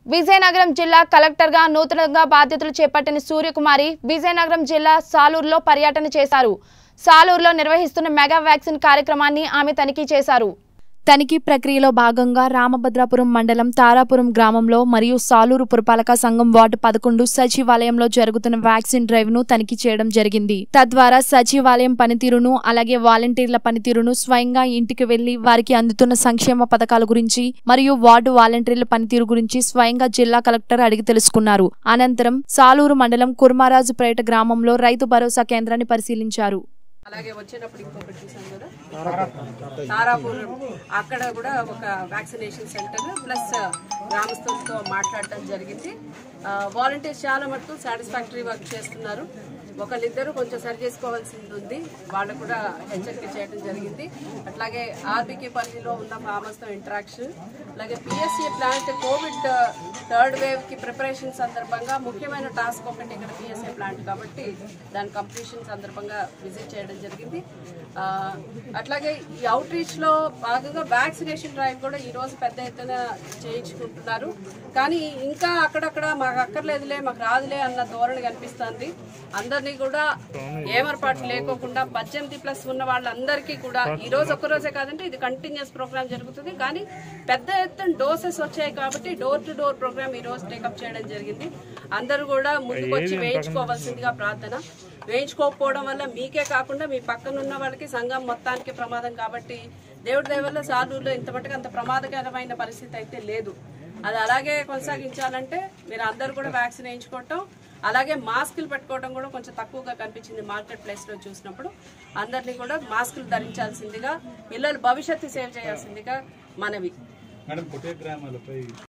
విజయనగరం జిల్లా కలెక్టర్గా నూతనంగా బాధ్యతలు చేపట్టిన సూర్యకుమారి విజయనగరం జిల్లా సాలూరులో పర్యటన చేశారు సాలూరులో నిర్వహిస్తున్న మెగా వ్యాక్సిన్ కార్యక్రమాన్ని ఆమె తనిఖీ చేశారు తనిఖీ ప్రక్రియలో భాగంగా రామభద్రాపురం మండలం తారాపురం గ్రామంలో మరియు సాలూరు పురపాలక సంఘం వార్డు పదకొండు సచివాలయంలో జరుగుతున్న వ్యాక్సిన్ డ్రైవ్ ను తనిఖీ చేయడం జరిగింది తద్వారా సచివాలయం పనితీరును అలాగే వాలంటీర్ల పనితీరును స్వయంగా ఇంటికి వెళ్లి వారికి అందుతున్న సంక్షేమ పథకాల గురించి మరియు వార్డు వాలంటీర్ల పనితీరు గురించి స్వయంగా జిల్లా కలెక్టర్ అడిగి తెలుసుకున్నారు అనంతరం సాలూరు మండలం కుర్మారాజుపేట గ్రామంలో రైతు భరోసా కేంద్రాన్ని పరిశీలించారు అలాగే వచ్చినప్పుడు ఇంకొకటి చూసాం కదా తారాపురం అక్కడ కూడా ఒక వ్యాక్సినేషన్ సెంటర్ ప్లస్ గ్రామస్తులతో మాట్లాడటం జరిగింది వాలంటీర్స్ చాలా మటుకు సాటిస్ఫాక్టరీ వర్క్ చేస్తున్నారు ఒకళ్ళిద్దరు కొంచెం సరి చేసుకోవాల్సింది ఉంది వాళ్ళు కూడా హెచ్చరిక చేయడం జరిగింది అట్లాగే ఆర్బీకే పల్లిలో ఉన్న ఫార్మర్స్ తో ఇంటరాక్షన్ అలాగే PSC plant Covid third wave కి ప్రిపరేషన్ సందర్భంగా ముఖ్యమైన టాస్క్ ఒకటి ఇక్కడ పిఎస్సి ప్లాంట్ కాబట్టి దాని కంప్లీషన్ సందర్భంగా విజిట్ చేయడం జరిగింది ఆ, అట్లాగే ఈ అవుట్ రీచ్ లో భాగంగా వ్యాక్సినేషన్ డ్రైవ్ కూడా ఈ రోజు పెద్ద ఎత్తున చేయించుకుంటున్నారు కానీ ఇంకా అక్కడక్కడ మాకు అక్కర్లేదులే మాకు రాదులే అన్న ధోరణి కనిపిస్తుంది అందరినీ కూడా ఏమరపాటు లేకోకుండా పద్దెనిమిది ప్లస్ ఉన్న వాళ్ళందరికీ కూడా ఈ రోజు ఒక్క రోజే కాదంటే ఇది కంటిన్యూస్ ప్రోగ్రామ్ జరుగుతుంది కానీ పెద్ద ఎత్తున డోసెస్ వచ్చాయి కాబట్టి డోర్ టు డోర్ ప్రోగ్రామ్ ఈ రోజు టేకప్ చేయడం జరిగింది అందరూ కూడా ముందుకొచ్చి వేయించుకోవాల్సిందిగా ప్రార్థన వేయించుకోకపోవడం వల్ల మీకే కాకుండా మీ పక్కన ఉన్న వాళ్ళకి సంఘం మొత్తానికి ప్రమాదం కాబట్టి దేవుడి దయ వల్ల సాలూరులో ఇంత మటుకు అంత ప్రమాదకరమైన పరిస్థితి అయితే లేదు అది అలాగే కొనసాగించాలంటే మీరు అందరూ కూడా వ్యాక్సిన్ వేయించుకోవటం అలాగే మాస్కులు పెట్టుకోవడం కూడా కొంచెం తక్కువగా కనిపించింది మార్కెట్ ప్లేస్ లో చూసినప్పుడు అందరినీ కూడా మాస్కులు ధరించాల్సిందిగా పిల్లల భవిష్యత్తు సేవ్ చేయాల్సిందిగా మనవి మేడం కుటే గ్రామాలపై